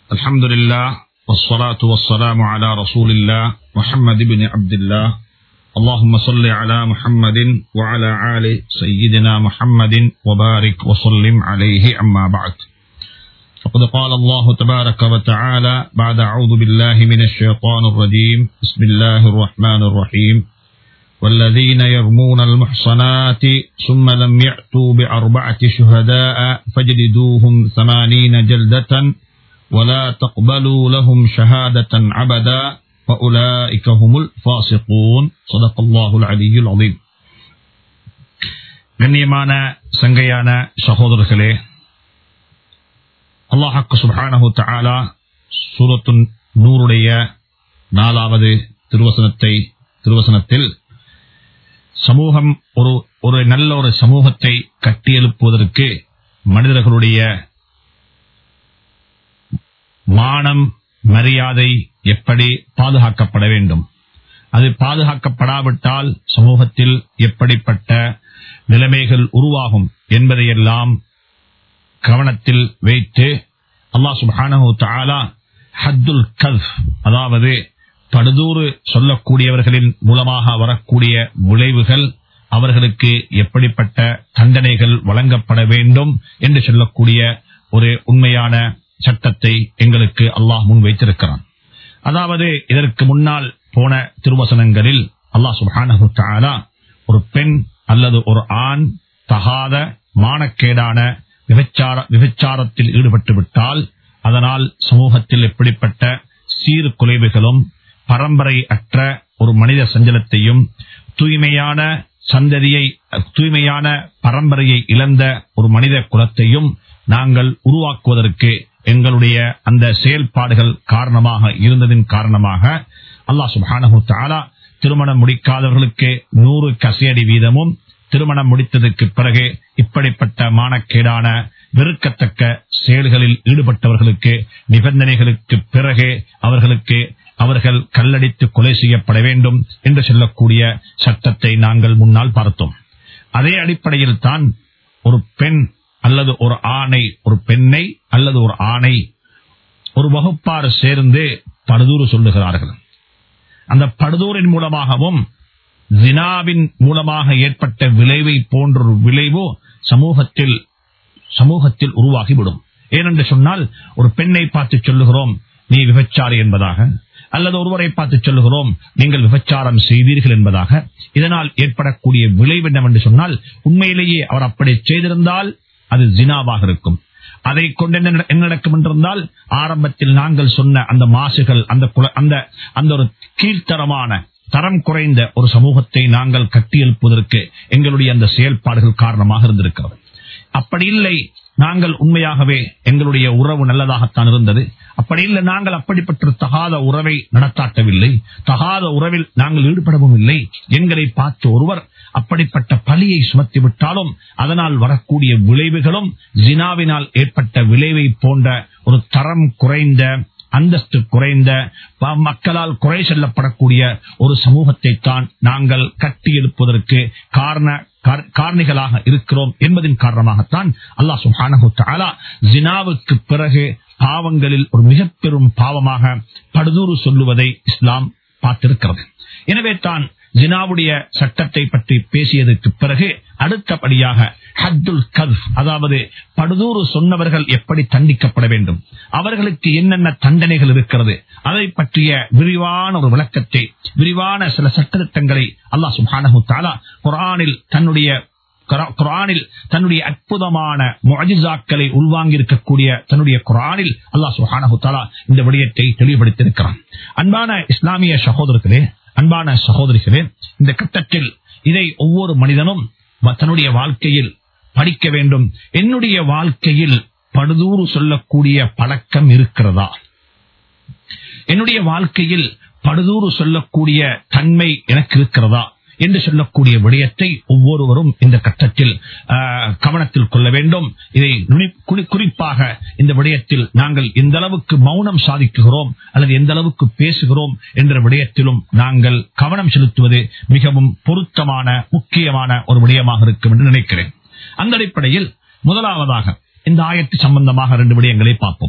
الحمد لله والصلاة والسلام على رسول الله محمد بن عبد الله اللهم صل على محمد وعلى آل سيدنا محمد وبارك وسلم عليه أما بعد فقد قال الله تبارك وتعالى بعد أعوذ بالله من الشيطان الرجيم بسم الله الرحمن الرحيم والذين يرمون المحصنات ثم لم يأتوا بأربعة شهداء فاجلدوهم ثمانين جلدة ولا تقبلوا لهم شهادة عبدا فأولئك هم الفاسقون صدق الله العلي العظيم கண்ணியமான சங்கையான சகோதரர்களே அல்லாஹக்கு சுபானஹு தஆலா சூரத்து நூறுடைய நாலாவது திருவசனத்தை திருவசனத்தில் சமூகம் ஒரு ஒரு நல்ல ஒரு சமூகத்தை கட்டியெழுப்புவதற்கு மனிதர்களுடைய மானம் மரியாதை எப்படி பாதுகாக்கப்பட வேண்டும் அது பாதுகாக்கப்படாவிட்டால் சமூகத்தில் எப்படிப்பட்ட நிலைமைகள் உருவாகும் என்பதையெல்லாம் கவனத்தில் வைத்து அல்லாஹ் சுபானு தாலா ஹத்துல் கல்ஃப் அதாவது படுதூறு சொல்லக்கூடியவர்களின் மூலமாக வரக்கூடிய விளைவுகள் அவர்களுக்கு எப்படிப்பட்ட தண்டனைகள் வழங்கப்பட வேண்டும் என்று சொல்லக்கூடிய ஒரு உண்மையான சட்டத்தை எங்களுக்கு அல்லாஹ் முன் வைத்திருக்கிறான் அதாவது இதற்கு முன்னால் போன திருவசனங்களில் அல்லாஹ் சுபானு தாலா ஒரு பெண் அல்லது ஒரு ஆண் தகாத மானக்கேடான விபச்சார விபச்சாரத்தில் ஈடுபட்டு விட்டால் அதனால் சமூகத்தில் எப்படிப்பட்ட சீர்குலைவுகளும் பரம்பரை அற்ற ஒரு மனித சஞ்சலத்தையும் தூய்மையான சந்ததியை தூய்மையான பரம்பரையை இழந்த ஒரு மனித குலத்தையும் நாங்கள் உருவாக்குவதற்கு எங்களுடைய அந்த செயல்பாடுகள் காரணமாக இருந்ததின் காரணமாக அல்லாஹ் சுபானு தாலா திருமணம் முடிக்காதவர்களுக்கு நூறு கசையடி வீதமும் திருமணம் முடித்ததற்கு பிறகு இப்படிப்பட்ட மானக்கேடான வெறுக்கத்தக்க செயல்களில் ஈடுபட்டவர்களுக்கு நிபந்தனைகளுக்கு பிறகு அவர்களுக்கு அவர்கள் கல்லடித்து கொலை செய்யப்பட வேண்டும் என்று சொல்லக்கூடிய சட்டத்தை நாங்கள் முன்னால் பார்த்தோம் அதே அடிப்படையில் தான் ஒரு பெண் அல்லது ஒரு ஆணை ஒரு பெண்ணை அல்லது ஒரு ஆணை ஒரு வகுப்பாறு சேர்ந்து படுதூறு சொல்லுகிறார்கள் அந்த படுதூரின் மூலமாகவும் ஜினாவின் மூலமாக ஏற்பட்ட விளைவை போன்ற ஒரு விளைவோ சமூகத்தில் சமூகத்தில் உருவாகிவிடும் ஏனென்று சொன்னால் ஒரு பெண்ணை பார்த்து சொல்லுகிறோம் நீ விபச்சாரி என்பதாக அல்லது ஒருவரை பார்த்து சொல்லுகிறோம் நீங்கள் விபச்சாரம் செய்தீர்கள் என்பதாக இதனால் ஏற்படக்கூடிய விளைவு என்னவென்று சொன்னால் உண்மையிலேயே அவர் அப்படி செய்திருந்தால் அது ஜினாவாக இருக்கும் அதை கொண்டு என்ன நடக்கும் என்றிருந்தால் ஆரம்பத்தில் நாங்கள் சொன்ன அந்த மாசுகள் அந்த அந்த அந்த ஒரு கீழ்த்தரமான தரம் குறைந்த ஒரு சமூகத்தை நாங்கள் கட்டியெழுப்பதற்கு எங்களுடைய அந்த செயல்பாடுகள் காரணமாக இருந்திருக்கிறது அப்படி இல்லை நாங்கள் உண்மையாகவே எங்களுடைய உறவு நல்லதாகத்தான் இருந்தது அப்படி இல்லை நாங்கள் அப்படிப்பட்ட தகாத உறவை நடத்தாட்டவில்லை தகாத உறவில் நாங்கள் ஈடுபடவும் இல்லை எங்களை பார்த்து ஒருவர் அப்படிப்பட்ட பழியை சுமத்தி விட்டாலும் அதனால் வரக்கூடிய விளைவுகளும் ஜினாவினால் ஏற்பட்ட விளைவை போன்ற ஒரு தரம் குறைந்த அந்தஸ்து குறைந்த மக்களால் குறை செல்லப்படக்கூடிய ஒரு சமூகத்தை தான் நாங்கள் கட்டியெழுப்பதற்கு காரண காரணிகளாக இருக்கிறோம் என்பதன் காரணமாகத்தான் அல்லா சுஹானு தாலா ஜினாவுக்கு பிறகு பாவங்களில் ஒரு மிக பெரும் பாவமாக படுதூறு சொல்லுவதை இஸ்லாம் பார்த்திருக்கிறது எனவே தான் ஜினாவுடைய சட்டத்தை பற்றி பேசியதற்கு பிறகு அடுத்தபடியாக ஹத்துல் கல்ஃப் அதாவது படுதூறு சொன்னவர்கள் எப்படி தண்டிக்கப்பட வேண்டும் அவர்களுக்கு என்னென்ன தண்டனைகள் இருக்கிறது அதை பற்றிய விரிவான ஒரு விளக்கத்தை விரிவான சில சட்டத்திட்டங்களை அல்லாஹ் சுபானு தாலா குரானில் தன்னுடைய குரானில் தன்னுடைய அற்புதமான முஜிசாக்களை உள்வாங்கி இருக்கக்கூடிய தன்னுடைய குரானில் அல்லாஹ் சுஹானு தாலா இந்த விடயத்தை தெளிவுபடுத்தியிருக்கிறான் அன்பான இஸ்லாமிய சகோதரர்களே அன்பான சகோதரிகளே இந்த கட்டத்தில் இதை ஒவ்வொரு மனிதனும் தன்னுடைய வாழ்க்கையில் படிக்க வேண்டும் என்னுடைய வாழ்க்கையில் படுதூறு சொல்லக்கூடிய பழக்கம் இருக்கிறதா என்னுடைய வாழ்க்கையில் படுதூறு சொல்லக்கூடிய தன்மை எனக்கு இருக்கிறதா என்று சொல்லக்கூடிய விடயத்தை ஒவ்வொருவரும் இந்த கட்டத்தில் கவனத்தில் கொள்ள வேண்டும் இதை குறிப்பாக இந்த விடயத்தில் நாங்கள் எந்த அளவுக்கு மௌனம் சாதிக்குகிறோம் அல்லது எந்த அளவுக்கு பேசுகிறோம் என்ற விடயத்திலும் நாங்கள் கவனம் செலுத்துவது மிகவும் பொருத்தமான முக்கியமான ஒரு விடயமாக இருக்கும் என்று நினைக்கிறேன் அந்த அடிப்படையில் முதலாவதாக இந்த ஆயத்து சம்பந்தமாக ரெண்டு விடயங்களை பார்ப்போம்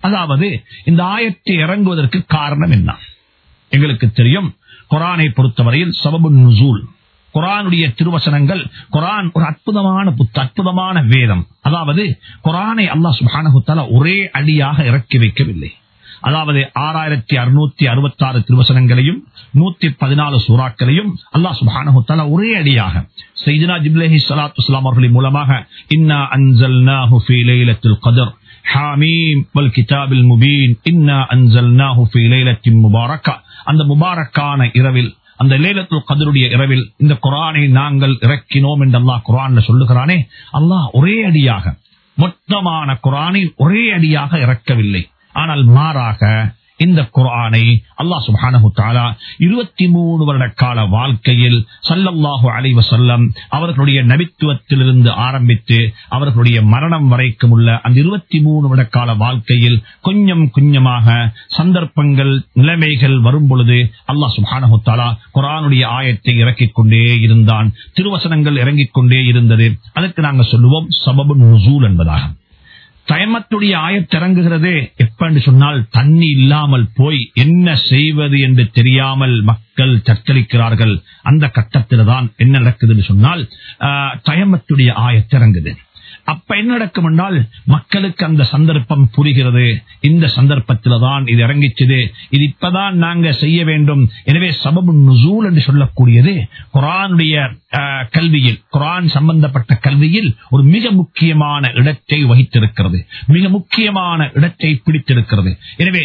அதாவது இந்த ஆயத்தை இறங்குவதற்கு காரணம் என்ன எங்களுக்கு தெரியும் குரானை பொறுத்தவரையில் சபபு நுசூல் குரானுடைய திருவசனங்கள் குரான் ஒரு அற்புதமான புத்த அற்புதமான வேதம் அதாவது குரானை அல்லாஹ் சுபானகுத்தால ஒரே அடியாக இறக்கி வைக்கவில்லை அதாவது ஆறாயிரத்தி அறுநூத்தி அறுபத்தி ஆறு திருவசனங்களையும் நூத்தி பதினாலு சூறாக்களையும் அல்லாஹ் சுபானகுத்தால ஒரே அடியாக செய்தினா ஜிப்லேஹி சலாத்து இஸ்லாம் அவர்களின் மூலமாக இன்னா அன்சல்னாஹு ஃபீ லைலத்துல் கதர் ஹாமீம் வல் கிதாபில் முபீன் இன்னா அன்சல்னாஹு ஃபீ லைலத்தின் முபாரக்கா அந்த முபாரக்கான இரவில் அந்த லேலத்துல் கதருடைய இரவில் இந்த குரானை நாங்கள் இறக்கினோம் என்று அல்லாஹ் குரான்ல சொல்லுகிறானே அல்லாஹ் ஒரே அடியாக மொத்தமான குரானை ஒரே அடியாக இறக்கவில்லை ஆனால் மாறாக இந்த குரானை அல்லாஹ் சுபானு தாலா இருபத்தி மூணு வருட கால வாழ்க்கையில் சல்லல்லாஹு அலைவ செல்லம் அவர்களுடைய நபித்துவத்திலிருந்து ஆரம்பித்து அவர்களுடைய மரணம் வரைக்கும் உள்ள அந்த இருபத்தி மூணு வருட கால வாழ்க்கையில் கொஞ்சம் கொஞ்சமாக சந்தர்ப்பங்கள் நிலைமைகள் வரும் பொழுது அல்லாஹ் சுபானு தாலா குரானுடைய ஆயத்தை இறக்கிக் கொண்டே இருந்தான் திருவசனங்கள் இறங்கிக் கொண்டே இருந்தது அதற்கு நாங்கள் சொல்லுவோம் சபபு நுசூல் என்பதாக தயமத்துடைய ஆயத்திறங்குகிறது எப்பன்னு சொன்னால் தண்ணி இல்லாமல் போய் என்ன செய்வது என்று தெரியாமல் மக்கள் தற்கலிக்கிறார்கள் அந்த கட்டத்தில் தான் என்ன நடக்குதுன்னு சொன்னால் தயமத்துடைய ஆயத்திறங்குது அப்ப என்ன நடக்கும் என்றால் மக்களுக்கு அந்த சந்தர்ப்பம் புரிகிறது இந்த சந்தர்ப்பத்தில் தான் இது இறங்கிச்சது இது இப்பதான் நாங்க செய்ய வேண்டும் எனவே சபபு நுசூல் என்று சொல்லக்கூடியது குரானுடைய கல்வியில் குரான் சம்பந்தப்பட்ட கல்வியில் ஒரு மிக முக்கியமான இடத்தை வகித்திருக்கிறது மிக முக்கியமான இடத்தை பிடித்திருக்கிறது எனவே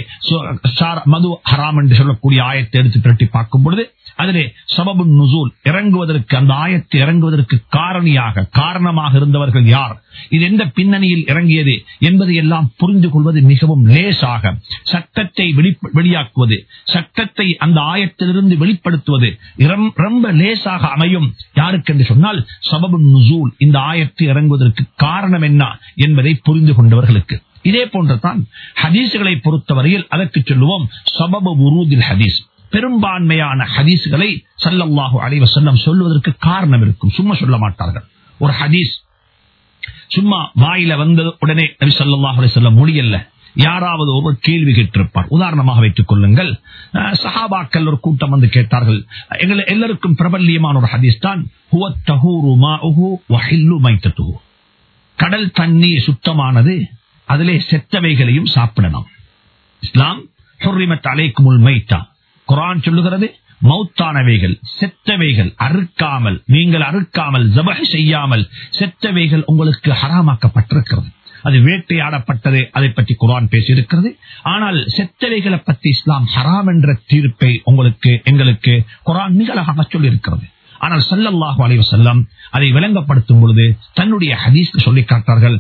மது ஹராம் என்று சொல்லக்கூடிய ஆயத்தை எடுத்து திரட்டி பார்க்கும் பொழுது அதிலே சபபு நுசூல் இறங்குவதற்கு அந்த ஆயத்தை இறங்குவதற்கு காரணியாக காரணமாக இருந்தவர்கள் யார் இது எந்த பின்னணியில் இறங்கியது என்பதை எல்லாம் புரிந்து கொள்வது மிகவும் லேசாக சட்டத்தை வெளியாக்குவது சட்டத்தை அந்த ஆயத்திலிருந்து வெளிப்படுத்துவது ரொம்ப லேசாக அமையும் யாருக்கு என்று சொன்னால் சபபு நுசூல் இந்த ஆயத்தை இறங்குவதற்கு காரணம் என்ன என்பதை புரிந்து கொண்டவர்களுக்கு இதே போன்றதான் ஹதீசுகளை பொறுத்தவரையில் அதற்கு சொல்லுவோம் சபபு உருதில் ஹதீஸ் பெரும்பான்மையான ஹதீஸ்களை சல்லல்லாஹு அலைவ செல்லம் சொல்லுவதற்கு காரணம் இருக்கும் சும்மா சொல்ல மாட்டார்கள் ஒரு ஹதீஸ் சும்மா வாயில வந்த உடனே நபி சல்லாஹ் அலி சொல்ல முடியல யாராவது ஒரு கேள்வி கேட்டிருப்பார் உதாரணமாக வைத்துக் கொள்ளுங்கள் சஹாபாக்கள் ஒரு கூட்டம் வந்து கேட்டார்கள் எங்களை எல்லாருக்கும் பிரபல்யமான ஒரு ஹதீஸ் தான் கடல் தண்ணீர் சுத்தமானது அதிலே செத்தவைகளையும் சாப்பிடலாம் இஸ்லாம் அலைக்குமுல் மைத்தா குரான் சொல்லுகிறது மௌத்தானவைகள் செத்தவைகள் அறுக்காமல் நீங்கள் அறுக்காமல் ஜபக செய்யாமல் செத்தவைகள் உங்களுக்கு ஹராமாக்கப்பட்டிருக்கிறது அது வேட்டையாடப்பட்டது அதை பற்றி குரான் பேசியிருக்கிறது ஆனால் செத்தவைகளை பற்றி இஸ்லாம் ஹராம் என்ற தீர்ப்பை உங்களுக்கு எங்களுக்கு குரான் மிக அழகாக சொல்லியிருக்கிறது ஆனால் சல்லல்லாஹு அலைவ செல்லம் அதை விளங்கப்படுத்தும் பொழுது தன்னுடைய ஹதீஸ்க்கு சொல்லி காட்டார்கள்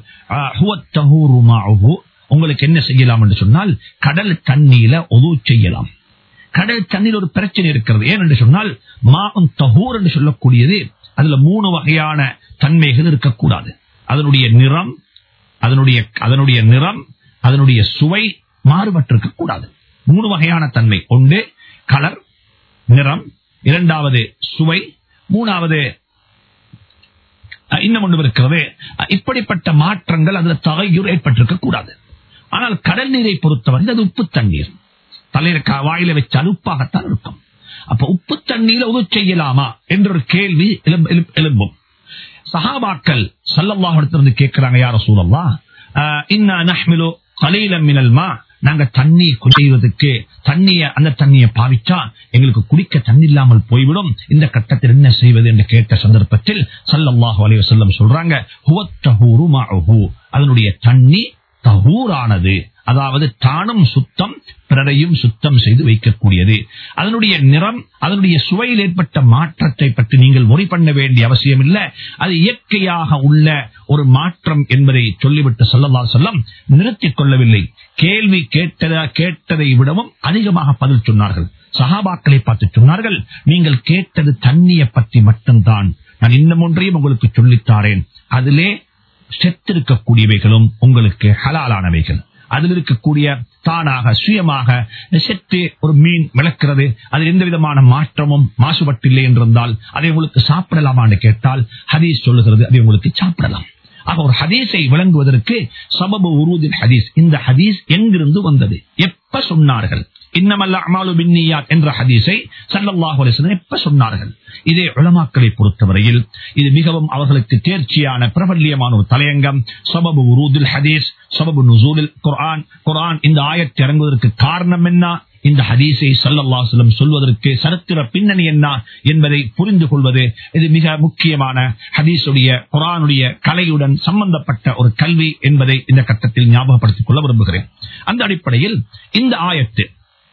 உங்களுக்கு என்ன செய்யலாம் என்று சொன்னால் கடல் தண்ணீர ஒது செய்யலாம் கடல் தண்ணீர் ஒரு பிரச்சனை இருக்கிறது ஏன் என்று சொன்னால் மாவும் தகூர் என்று சொல்லக்கூடியது அதுல மூணு வகையான தன்மைகள் இருக்கக்கூடாது அதனுடைய நிறம் அதனுடைய அதனுடைய நிறம் அதனுடைய சுவை மாறுபட்டிருக்க கூடாது மூணு வகையான தன்மை ஒன்று கலர் நிறம் இரண்டாவது சுவை மூணாவது இன்னும் ஒன்று இருக்கிறது இப்படிப்பட்ட மாற்றங்கள் அதுல தகையூர் ஏற்பட்டிருக்க கூடாது ஆனால் கடல் நீரை பொறுத்தவரை அது உப்பு தண்ணீர் தலையில வாயில வச்சால் உப்பாகத்தான் இருக்கும் அப்ப உப்பு தண்ணீர உதவு செய்யலாமா என்ற ஒரு கேள்வி எழும்பும் சஹாபாக்கள் சல்லல்லாஹிடத்திலிருந்து கேட்கிறாங்க யார சூழல்லா இன்னா நஹ்மிலு கலீலம் மினல்மா நாங்க தண்ணி குறைவதற்கு தண்ணிய அந்த தண்ணியை பாவிச்சா எங்களுக்கு குடிக்க தண்ணி இல்லாமல் போய்விடும் இந்த கட்டத்தில் என்ன செய்வது என்று கேட்ட சந்தர்ப்பத்தில் சல்லல்லாஹு அலைவ செல்லம் சொல்றாங்க அதனுடைய தண்ணி தகூரானது அதாவது தானும் சுத்தம் பிறரையும் சுத்தம் செய்து வைக்கக்கூடியது அதனுடைய நிறம் அதனுடைய சுவையில் ஏற்பட்ட மாற்றத்தை பற்றி நீங்கள் முறை பண்ண வேண்டிய அவசியம் இல்லை அது இயற்கையாக உள்ள ஒரு மாற்றம் என்பதை சொல்லிவிட்டு சொல்லலா சொல்லம் நிறுத்திக் கொள்ளவில்லை கேள்வி கேட்டதா கேட்டதை விடவும் அதிகமாக பதில் சொன்னார்கள் சகாபாக்களை பார்த்து சொன்னார்கள் நீங்கள் கேட்டது தண்ணியை பற்றி மட்டும்தான் நான் இன்னும் ஒன்றையும் உங்களுக்கு சொல்லித்தாரேன் அதிலே செத்திருக்கக்கூடியவைகளும் உங்களுக்கு ஹலாலானவைகள் அதில் இருக்கக்கூடிய தானாக சுயமாக செத்து ஒரு மீன் விளக்கிறது அதில் எந்த விதமான மாற்றமும் மாசுபட்டில்லை என்றிருந்தால் அதை உங்களுக்கு சாப்பிடலாமா என்று கேட்டால் ஹதீஸ் சொல்லுகிறது அதை உங்களுக்கு சாப்பிடலாம் ஆக ஒரு ஹதீஸை விளங்குவதற்கு சபபு உருதில் ஹதீஸ் இந்த ஹதீஸ் எங்கிருந்து வந்தது எப்ப சொன்னார்கள் இன்னமல்ல அமாலு பின்னியாத் என்ற ஹதீஸை சல்லல்லாஹு அலைஹி வஸல்லம் எப்ப சொன்னார்கள் இதே உலமாக்களை பொறுத்தவரையில் இது மிகவும் அவர்களுக்கு தேர்ச்சியான பிரபல்யமான ஒரு தலையங்கம் சபபு உருதில் ஹதீஸ் சபபு நுசூலில் குர்ஆன் குர்ஆன் இந்த ஆயத்தை இறங்குவதற்கு காரணம் என்ன இந்த ஹதீஸை சல்லல்லாஹுலம் சொல்வதற்கு சரித்திர பின்னணி என்ன என்பதை புரிந்து கொள்வது இது மிக முக்கியமான ஹதீஸுடைய குரானுடைய கலையுடன் சம்பந்தப்பட்ட ஒரு கல்வி என்பதை இந்த கட்டத்தில் ஞாபகப்படுத்திக் கொள்ள விரும்புகிறேன் அந்த அடிப்படையில் இந்த ஆயத்து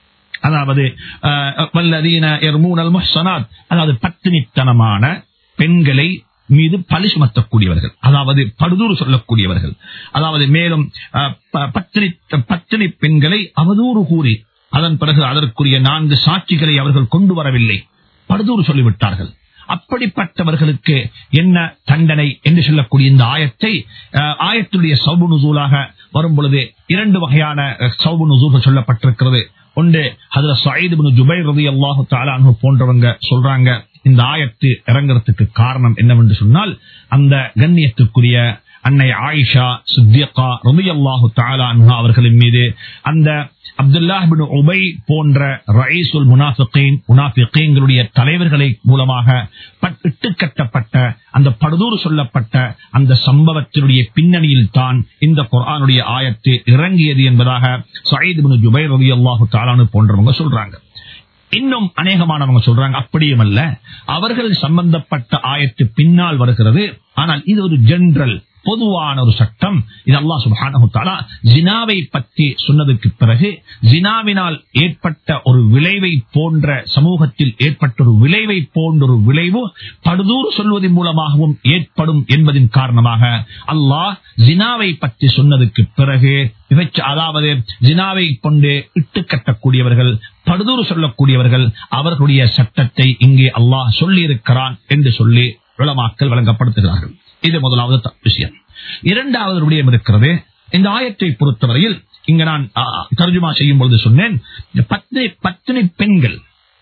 அதாவது அஹ், வல்லதீன யர்மூனல் முஹ்ஸனாத், அதாவது பத்தினித்தனமான பெண்களை மீது பழி சுமத்தக்கூடியவர்கள் அதாவது படுதூறு சொல்லக்கூடியவர்கள் அதாவது மேலும் அஹ், ப- பத்தினி பத்தினி பெண்களை அவதூறு கூறி அதன் பிறகு அதற்குரிய நான்கு சாட்சிகளை அவர்கள் கொண்டு வரவில்லை படுதூறு சொல்லிவிட்டார்கள் அப்படிப்பட்டவர்களுக்கு என்ன தண்டனை என்று சொல்லக்கூடிய இந்த ஆயத்தை அஹ், ஆயத்துடைய சௌபு நுசூலாக வரும் பொழுது இரண்டு வகையான அஹ், சௌபு நுசூல்கள் சொல்லப்பட்டிருக்கிறது ஒன்று அதுல சயீது ஜுபைர் ரதி அல்லாஹு தாலானு போன்றவங்க சொல்றாங்க இந்த ஆயத்து இறங்குறதுக்கு காரணம் என்னவென்று சொன்னால் அந்த கண்ணியத்துக்குரிய அன்னை ஆயிஷா சித்தியக்கா ரதி அல்லாஹு தாலான்ஹா அவர்களின் மீது அந்த அப்துல்லாஹிபின் உபை போன்ற ரயீசுல் முனாஃபிகீன் முனாஃபிகீன்களுடைய தலைவர்களை மூலமாக பட்- இட்டுக்கட்டப்பட்ட அந்த படுதூறு சொல்லப்பட்ட அந்த சம்பவத்தினுடைய பின்னணியில் தான் இந்த குர்ஆனுடைய ஆயத்து இறங்கியது என்பதாக சயீத் பின் ஜுபைர் ரலியல்லாஹு தஆலானு போன்றவங்க சொல்றாங்க இன்னும் அநேகமானவங்க சொல்றாங்க அப்படியும் அல்ல அவர்கள் சம்பந்தப்பட்ட ஆயத்து பின்னால் வருகிறது ஆனால் இது ஒரு ஜெனரல் பொதுவான ஒரு சட்டம் இது அல்லாஹ் சுப்ஹானஹு தஆலா ஜினாவை பற்றி சொன்னதுக்கு பிறகு ஜினாவினால் ஏற்பட்ட ஒரு விளைவை போன்ற சமூகத்தில் ஏற்பட்ட ஒரு விளைவை போன்ற ஒரு விளைவு படுதூறு சொல்வதன் மூலமாகவும் ஏற்படும் என்பதின் காரணமாக அல்லாஹ் ஜினாவை பற்றி சொன்னதுக்கு பிறகு விபச்ச அதாவது ஜினாவை கொண்டு இட்டு கட்டக்கூடியவர்கள் படுதூறு சொல்லக்கூடியவர்கள் அவர்களுடைய சட்டத்தை இங்கே அல்லாஹ் சொல்லி இருக்கிறான் என்று சொல்லி உளமாக்கல் வழங்கப்படுத்துகிறார்கள் இது முதலாவது த- விஷயம் இரண்டாவது விடயம் இருக்கிறது இந்த ஆயத்தை பொறுத்தவரையில் இங்க நான் ஆ, தர்ஜுமா செய்யும் பொழுது சொன்னேன் இந்த பத்து பத்தினி பெண்கள்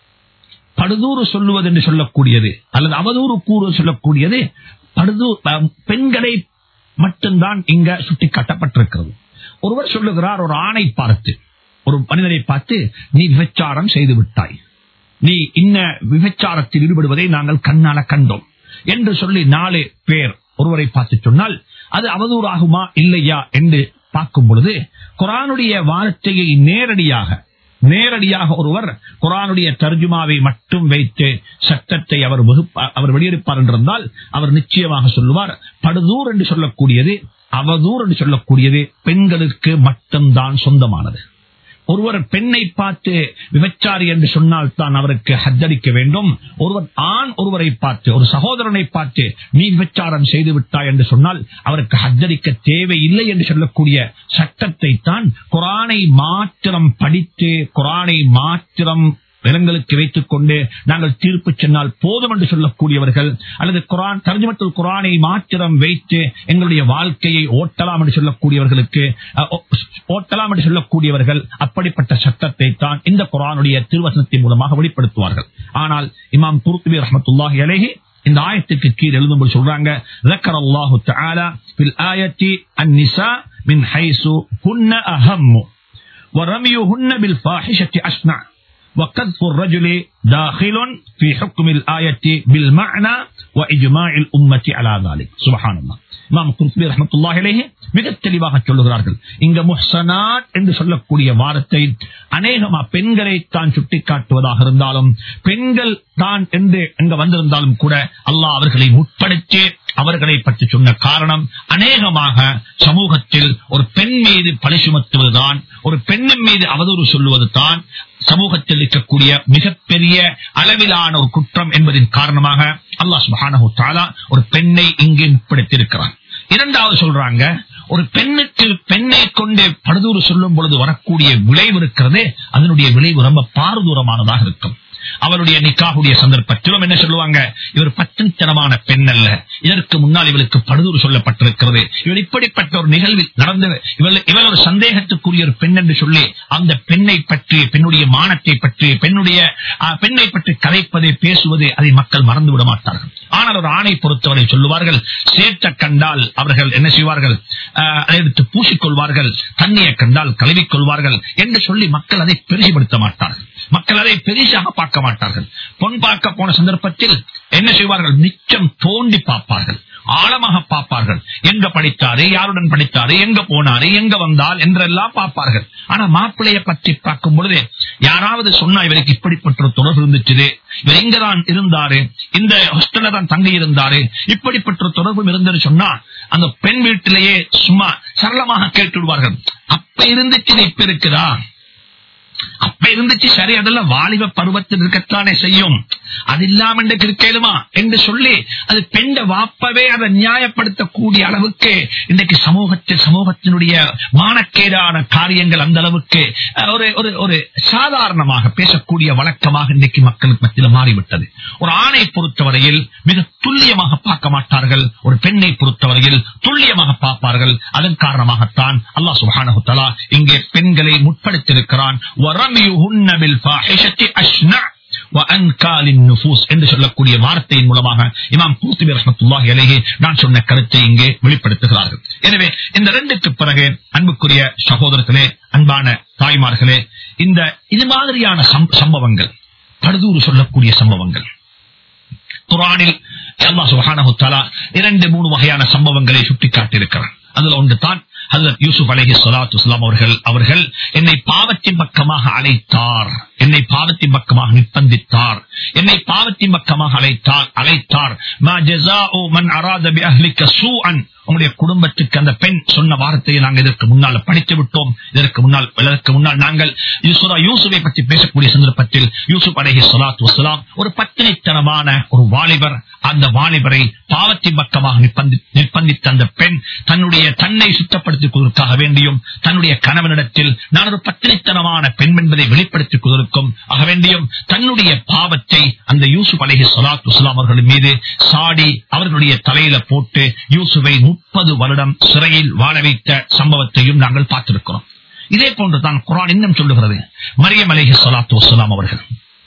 படுதூறு சொல்லுவது என்று சொல்லக்கூடியது அல்லது அவதூறு கூறு சொல்லக்கூடியது படுதூ அஹ், பெண்களை மட்டும்தான் இங்க சுட்டிக்காட்டப்பட்டிருக்கிறது ஒருவர் சொல்லுகிறார் ஒரு ஆணை பார்த்து ஒரு மனிதனை பார்த்து நீ விபச்சாரம் செய்து விட்டாய் நீ இன்ன விபச்சாரத்தில் ஈடுபடுவதை நாங்கள் கண்ணால கண்டோம் என்று சொல்லி நாலு பேர் ஒருவரை பார்த்து சொன்னால் அது அவதூறாகுமா இல்லையா என்று பார்க்கும் பொழுது குரானுடைய வார்த்தையை நேரடியாக நேரடியாக ஒருவர் குரானுடைய தர்ஜுமாவை மட்டும் வைத்து சட்டத்தை அவர் வகுப்ப- அவர் வெளியெடுப்பார் என்றிருந்தால் அவர் நிச்சயமாக சொல்லுவார் படுதூர் என்று சொல்லக்கூடியது அவதூர் என்று சொல்லக்கூடியது பெண்களுக்கு மட்டும்தான் சொந்தமானது ஒருவர் பெண்ணை பார்த்து விபச்சாரி என்று சொன்னால் தான் அவருக்கு ஹத்தடிக்க வேண்டும் ஒருவர் ஆண் ஒருவரை பார்த்து ஒரு சகோதரனை பார்த்து நீ விபச்சாரம் செய்து விட்டாய் என்று சொன்னால் அவருக்கு ஹத்தடிக்க தேவையில்லை என்று சொல்லக்கூடிய சட்டத்தை தான் குரானை மாத்திரம் படித்து குரானை மாத்திரம் நிலங்களுக்கு வைத்துக் கொண்டு நாங்கள் தீர்ப்பு சொன்னால் போதும் என்று சொல்லக்கூடியவர்கள் அல்லது குரான் தர்ஜமத்துல் குரானை மாத்திரம் வைத்து எங்களுடைய வாழ்க்கையை ஓட்டலாம் என்று சொல்லக்கூடியவர்களுக்கு அஹ், ஓ- ஓட்டலாம் என்று சொல்லக்கூடியவர்கள் அப்படிப்பட்ட சட்டத்தை தான் இந்த குரானுடைய திருவசனத்தின் மூலமாக வெளிப்படுத்துவார்கள் ஆனால் இமாம் குருத்துபி ரஹமத்துல்லாஹி அலைஹி இந்த ஆயத்துக்கு கீழ் எழுதும்போது சொல்றாங்க ذكر الله تعالى في الآية النساء من حيث هن أهم ورميهن بالفاحشة أشنع وقذف الرجل داخل في حكم الآية بالمعنى وإجماع الأمة على ذلك سبحان الله இமாம் குர்துபி ரஹ்மத்துல்லாஹி அலைஹி மிக தெளிவாக சொல்லுகிறார்கள் இங்க முஹ்சனாத் என்று சொல்லக்கூடிய வார்த்தை அநேகமா பெண்களை தான் சுட்டிக்காட்டுவதாக இருந்தாலும் பெண்கள் தான் என்று எங்க வந்திருந்தாலும் கூட அல்லாஹ் அவர்களை உட்படுத்தி அவர்களை பற்றி சொன்ன காரணம் அநேகமாக சமூகத்தில் ஒரு பெண் மீது பழி சுமத்துவதுதான் ஒரு பெண்ணின் மீது அவதூறு சொல்லுவது தான் சமூகத்தில் இருக்கக்கூடிய மிகப்பெரிய அளவிலான ஒரு குற்றம் என்பதின் காரணமாக அல்லாஹ் சுப்ஹானஹு தஆலா ஒரு பெண்ணை இங்கே உட்படுத்தியிருக்கிறான் இரண்டாவது சொல்றாங்க ஒரு பெண்ணுக்கு பெண்ணை கொண்டு படுதூறு சொல்லும் பொழுது வரக்கூடிய விளைவு இருக்கிறது அதனுடைய விளைவு ரொம்ப பாரதூரமானதாக இருக்கும் அவருடைய நிக்காகுடைய சந்தர்ப்பத்திலும் என்ன சொல்லுவாங்க இவர் பத்தினித்தனமான பெண் அல்ல இதற்கு முன்னால் இவளுக்கு படுதூறு சொல்லப்பட்டிருக்கிறது இவர் இப்படிப்பட்ட ஒரு நிகழ்வில் நடந்து இவள் இவள் ஒரு சந்தேகத்துக்குரிய ஒரு பெண் என்று சொல்லி அந்த பெண்ணை பற்றி பெண்ணுடைய மானத்தை பற்றி பெண்ணுடைய ஆ, பெண்ணை பற்றி கதைப்பதை பேசுவதை அதை மக்கள் மறந்து விட மாட்டார்கள் ஆனால் ஒரு ஆணை பொறுத்தவரை சொல்லுவார்கள் சேற்ற கண்டால் அவர்கள் என்ன செய்வார்கள் ஆ, அதை எடுத்து பூசிக்கொள்வார்கள் தண்ணியை கண்டால் கழுவிக் கொள்வார்கள் என்று சொல்லி மக்கள் அதை பெருசுபடுத்த மாட்டார்கள் மக்கள் அதை பெரிசாக பார்க்க மாட்டார்கள் பொன் பார்க்க போன சந்தர்ப்பத்தில் என்ன செய்வார்கள் நிச்சம் தோண்டி பார்ப்பார்கள் ஆழமாக பார்ப்பார்கள் எங்க படித்தாரு யாருடன் படித்தாரு எங்க போனாரு எங்க வந்தால் என்றெல்லாம் பார்ப்பார்கள் ஆனா மாப்பிள்ளைய பற்றி பார்க்கும் பொழுது யாராவது சொன்னா இவருக்கு இப்படிப்பட்ட ஒரு தொடர்பு இருந்துச்சு இவர் இங்கதான் இருந்தாரு இந்த ஹாஸ்டல்ல தான் தங்கி இருந்தாரு இப்படிப்பட்ட ஒரு தொடர்பும் இருந்தது சொன்னா அந்த பெண் வீட்டிலேயே சும்மா சரளமாக கேட்டு விடுவார்கள் அப்ப இருந்துச்சு இது இப்ப இருக்குதா அப்ப இருந்துச்சு சரி அதெல்லாம் வாலிப பருவத்தில் இருக்கத்தானே செய்யும் அது இல்லாம இன்றைக்கு இருக்கேலுமா என்று சொல்லி அது பெண்ட வாப்பவே அதை நியாயப்படுத்தக்கூடிய அளவுக்கு இன்றைக்கு சமூகத்தில் சமூகத்தினுடைய மானக்கேடான காரியங்கள் அந்த அளவுக்கு அஹ், ஒரு ஒரு ஒரு சாதாரணமாக பேசக்கூடிய வழக்கமாக இன்றைக்கு மக்களுக்கு மத்தியில் மாறிவிட்டது ஒரு ஆணை பொறுத்தவரையில் மிக துல்லியமாக பார்க்க மாட்டார்கள் ஒரு பெண்ணை பொறுத்தவரையில் துல்லியமாக பார்ப்பார்கள் அதன் காரணமாகத்தான் அல்லாஹ் சுப்ஹானஹு தஆலா இங்கே பெண்களை முற்படுத்தியிருக்கிறான் وَرَمْيُهُنَّ بِالْفَاحِشَةِ أَشْنَعُ وَأَنْكَالِ النُّفُوسِ என்று சொல்லக்கூடிய வார்த்தையின் மூலமாக இமாம் பூர்த்திபி ரஹ்மத்துல்லாஹி அலைஹி நான் சொன்ன கருத்தை இங்கே வெளிப்படுத்துகிறார்கள் எனவே இந்த ரெண்டுக்கு பிறகு அன்புக்குரிய சகோதரர்களே அன்பான தாய்மார்களே இந்த இது மாதிரியான சம்- சம்பவங்கள் படுதூறு சொல்லக்கூடிய சம்பவங்கள் குரானில் அல்லாஹ் சுப்ஹானஹு தஆலா இரண்டு மூணு வகையான சம்பவங்களை சுட்டிக்காட்டியிருக்கிறார் அதுல ஒன்று தான் ஹஜரத் யூசுப் அலைஹி ஸலாத்து வஸலாம் அவர்கள் அவர்கள் என்னை பாவத்தின் பக்கமாக அழைத்தார் என்னை பாவத்தின் பக்கமாக நிர்பந்தித்தார் என்னை பாவத்தின் பக்கமாக அழைத்தார் அழைத்தார் மா ஜஸாஉ மன் அராத பி அஹ்லிக சூஅன் உங்களுடைய குடும்பத்துக்கு அந்த பெண் சொன்ன வார்த்தையை நாங்கள் இதற்கு முன்னால் படித்து விட்டோம் இதற்கு முன்னால் இதற்கு முன்னால் நாங்கள் யூசுரா யூசுவை பற்றி பேசக்கூடிய சந்தர்ப்பத்தில் யூசுப் அலைஹி ஸலாத்து வஸலாம் ஒரு பத்தினித்தனமான ஒரு வாலிபர் அந்த வாலிபரை பாவத்தின் பக்கமாக நிர்பந்தி- நிர்பந்தித்த அந்த பெண் தன்னுடைய தன்னை சுத்தப்படுத்திக் கொள்வதற்காக வேண்டியும் தன்னுடைய கணவனிடத்தில் நான் ஒரு பத்தினித்தனமான பெண் என்பதை வெளிப்படுத்திக் கொள்வதற்கும் ஆக வேண்டியும் தன்னுடைய பாவத்தை அந்த யூசுப் அலைஹி ஸலாத்து வஸலாம் அவர்கள் மீது சாடி அவர்களுடைய தலையில போட்டு யூசுவை முப்பது வருடம் சிறையில் வாழ வைத்த சம்பவத்தையும் நாங்கள் பார்த்திருக்கிறோம் இதே போன்று தான் குரான் இன்னும் சொல்லுகிறது மரியம் அலைஹி ஸலாத்து வஸலாம் அவர்கள்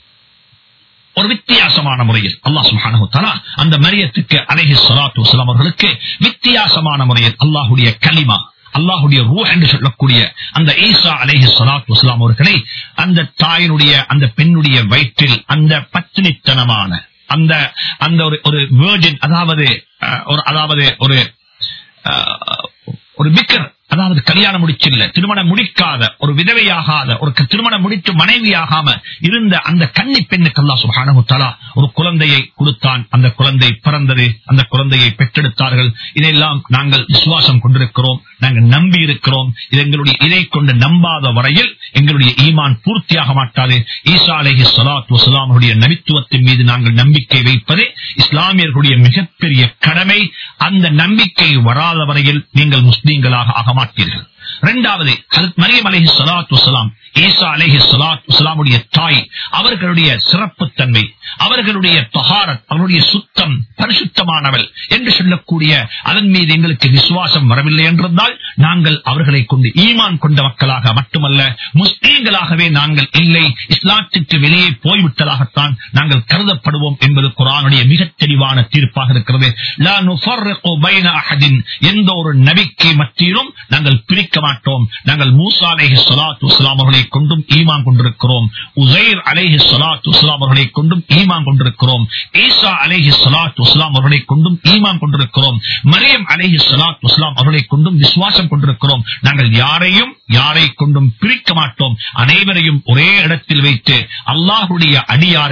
ஒரு வித்தியாசமான முறையில் அல்லாஹ் சுப்ஹானஹு தஆலா அந்த மரியத்துக்கு அலைஹி ஸலாத்து வஸலாம் அவர்களுக்கு வித்தியாசமான முறையில் அல்லாஹ்வுடைய கலிமா அல்லாஹ்வுடைய ரூஹ் என்று சொல்லக்கூடிய அந்த ஈசா அலைஹி ஸலாத்து வஸலாம் அவர்களை அந்த தாயினுடைய அந்த பெண்ணுடைய வயிற்றில் அந்த பத்தினித்தனமான அந்த அந்த ஒரு ஒரு virgin, அதாவது அஹ், ஒரு அதாவது ஒரு அஹ், ஒரு பிக்கர் அதாவது கல்யாணம் முடிச்சில்ல திருமணம் முடிக்காத ஒரு விதவையாகாத ஒரு க- திருமணம் முடித்து மனைவியாகாம இருந்த அந்த கன்னி பெண்ணுக்கு அல்லாஹ் சுப்ஹானஹு தஆலா ஒரு குழந்தையை கொடுத்தான் அந்த குழந்தை பிறந்தது அந்த குழந்தையை பெற்றெடுத்தார்கள் இதெல்லாம் நாங்கள் விசுவாசம் கொண்டிருக்கிறோம் நாங்கள் நம்பி இருக்கிறோம் இது எங்களுடைய இதை கொண்டு நம்பாத வரையில் எங்களுடைய ஈமான் பூர்த்தியாக மாட்டாது ஈசா அலைஹி ஸலாத்து வஸலாம் அவருடைய நபித்துவத்தின் மீது நாங்கள் நம்பிக்கை வைப்பதே இஸ்லாமியர்களுடைய மிகப்பெரிய கடமை அந்த நம்பிக்கை வராத வரையில் நீங்கள் முஸ்லீம்களாக ஆக மாட்டீர்கள் இரண்டாவது ஹஜரத் மரியம் அலைஹி ஸலாத்து வஸலாம் ஈசா அலைஹி ஸலாத்து வஸலாமுடைய தாய் அவர்களுடைய சிறப்புத்தன்மை அவர்களுடைய தஹாரத் அவருடைய சுத்தம் பரிசுத்தமானவள் என்று சொல்லக்கூடிய அதன் மீது எங்களுக்கு விசுவாசம் வரவில்லை என்றிருந்தால் நாங்கள் அவர்களை கொண்டு ஈமான் கொண்ட மக்களாக மட்டுமல்ல முஸ்லீம்களாகவே நாங்கள் இல்லை இஸ்லாத்திற்கு வெளியே போய்விட்டதாகத்தான் நாங்கள் கருதப்படுவோம் என்பது குரானுடைய மிகத் தெளிவான தீர்ப்பாக இருக்கிறது லா நுஃபர்ரிகு பைன அஹதின் எந்த ஒரு நபிக்கு மத்தியிலும் நாங்கள் பிரிக்க மாட்டோம் நாங்கள் மூசா அலைஹி ஸலாத்து வஸலாம் அவர்களை கொண்டும் ஈமான் கொண்டிருக்கிறோம் உசைர் அலைஹி ஸலாத்து வஸலாம் அவர்களை கொண்டும் ஈமான் கொண்டிருக்கிறோம் ஈசா அலைஹி ஸலாத்து வஸலாம் அவர்களை கொண்டும் ஈமான் கொண்டிருக்கிறோம் மரியம் அலைஹி ஸலாத்து வஸலாம் அவர்களை கொண்டும் விசுவாசம் கொண்டிருக்கிறோம் நாங்கள் யாரையும் யாரை கொண்டும் பிரிக்க மாட்டோம் அனைவரையும் ஒரே இடத்தில் வைத்து அல்லாஹுடைய அடியார்கள்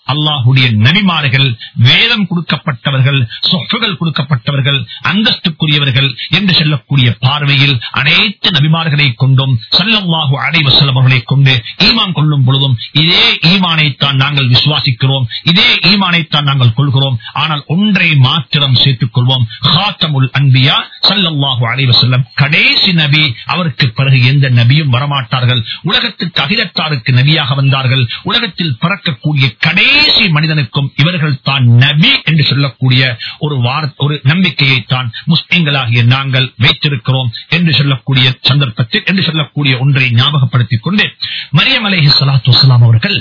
அல்லாஹுடைய நபிமார்கள் வேதம் கொடுக்கப்பட்டவர்கள் சொஃபுகள் கொடுக்கப்பட்டவர்கள் அந்தஸ்துக்குரியவர்கள் என்று சொல்லக்கூடிய பார்வையில் அனைத்து நபிமார்களை கொண்டும் சல்லல்லாஹு அலைஹி வஸல்லம் அவர்களை கொண்டு ஈமான் கொள்ளும் பொழுதும் இதே ஈமானைத்தான் நாங்கள் விசுவாசிக்கிறோம் இதே ஈமானைத்தான் நாங்கள் கொள்கிறோம் ஆனால் ஒன்றை மாத்திரம் சேர்த்துக் கொள்வோம் ஹாத்தமுல் அன்பியா சல்லல்லாஹு அலைஹி வஸல்லம் கடைசி நபி அவருக்கு பிறகு எந்த நபியும் வரமாட்டார்கள் உலகத்துக்கு அகிலத்தாருக்கு நபியாக வந்தார்கள் உலகத்தில் பிறக்கக்கூடிய கடைசி மனிதனுக்கும் இவர்கள் தான் நபி என்று சொல்லக்கூடிய ஒரு வார் ஒரு நம்பிக்கையை தான் முஸ்லிம்களாகிய நாங்கள் வைத்திருக்கிறோம் என்று சொல்லக்கூடிய சந்தர்ப்பத்தில் என்று சொல்லக்கூடிய ஒன்றை ஞாபகப்படுத்திக் கொண்டு மரியம் அலேஹி சலாத்து வசலாம் அவர்கள்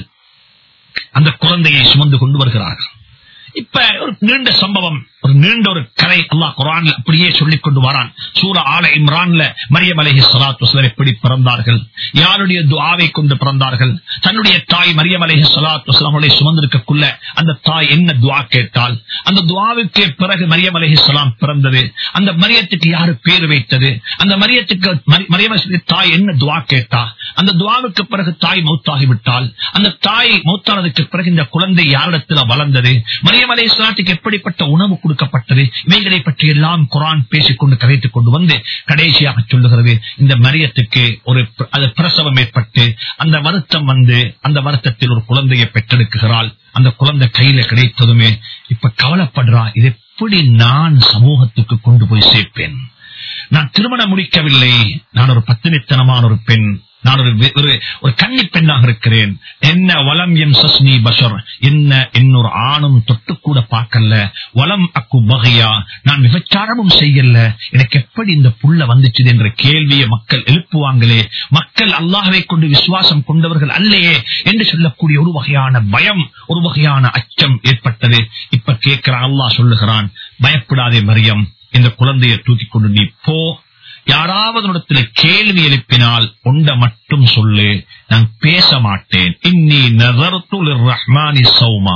அந்த குழந்தையை சுமந்து கொண்டு வருகிறார்கள் இப்ப ஒரு நீண்ட சம்பவம் ஒரு நீண்ட ஒரு கரை அல்லாஹ் குரான்ல அப்படியே சொல்லிக் கொண்டு வரான் சூர ஆல இம்ரான்ல மரியம் அலஹி சலாத்து வசலம் எப்படி பிறந்தார்கள் யாருடைய துஆவை கொண்டு பிறந்தார்கள் தன்னுடைய தாய் மரியம் அலஹி சலாத்து வசலம் அவளை சுமந்திருக்கக்குள்ள அந்த தாய் என்ன துவா கேட்டால் அந்த துவாவுக்கு பிறகு மரியம் அலஹி சலாம் பிறந்தது அந்த மரியத்துக்கு யாரு பேர் வைத்தது அந்த மரியத்துக்கு மரியம் அலைஹி தாய் என்ன துவா கேட்டா அந்த துவாவுக்கு பிறகு தாய் மௌத்தாகிவிட்டால் அந்த தாய் மௌத்தானதுக்கு பிறகு இந்த குழந்தை யாரிடத்துல வளர்ந்தது மரியம் அலை சலாத்துக்கு எப்படிப்பட்ட உணவு கொடுக்கப்பட்டது இவைகளை பற்றி எல்லாம் குரான் பேசிக்கொண்டு கதைத்துக் கொண்டு வந்து கடைசியாக சொல்லுகிறது இந்த மரியத்துக்கு ஒரு பிர- அது பிரசவம் ஏற்பட்டு அந்த வருத்தம் வந்து அந்த வருத்தத்தில் ஒரு குழந்தையை பெற்றெடுக்குகிறாள் அந்த குழந்தை கையில கிடைத்ததுமே இப்ப கவலைப்படுறா இது எப்படி நான் சமூகத்துக்கு கொண்டு போய் சேர்ப்பேன் நான் திருமணம் முடிக்கவில்லை நான் ஒரு பத்தினித்தனமான ஒரு பெண் நான் ஒரு வி- ஒரு ஒரு கன்னி பெண்ணாக இருக்கிறேன் என்ன வலம் எம் சஸ்னி பஷர் என்ன இன்னொரு ஆணும் தொட்டு கூட பார்க்கல வலம் அக்கு பகையா நான் விபச்சாரமும் செய்யல எனக்கு எப்படி இந்த புள்ள வந்துச்சு என்ற கேள்வியை மக்கள் எழுப்புவாங்களே மக்கள் அல்லாஹ்வை கொண்டு விசுவாசம் கொண்டவர்கள் அல்லையே என்று சொல்லக்கூடிய ஒரு வகையான பயம் ஒரு வகையான அச்சம் ஏற்பட்டது இப்ப கேட்கிறான் அல்லாஹ் சொல்லுகிறான் பயப்படாதே மரியம் இந்த குழந்தையை தூக்கி கொண்டு நீ போ யாராவது இடத்துல கேள்வி எழுப்பினால் ஒண்ட மட்டும் சொல்லு நான் பேச மாட்டேன் இன்னி நகர்த்து ரஹ்மானி சௌமா